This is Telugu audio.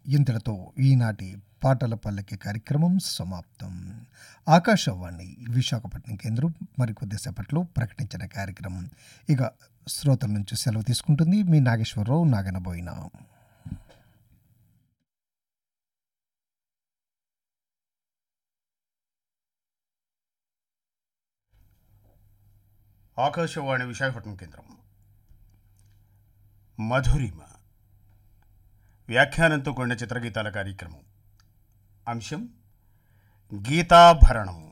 ఇంతటితో ఈనాటి పాటల పల్లకి కార్యక్రమం సమాప్తం ఆకాశవాణి విశాఖపట్నం కేంద్రం మరికొద్దిసేపట్లో ప్రకటించిన కార్యక్రమం ఇక శ్రోతల నుంచి సెలవు తీసుకుంటుంది మీ నాగేశ్వరరావు నాగనబోయిన ఆకాశవాణి విశాఖపట్నం కేంద్రం మధురిమ వ్యాఖ్యానంతో కూడిన చిత్రగీతాల కార్యక్రమం అంశం గీతాభరణం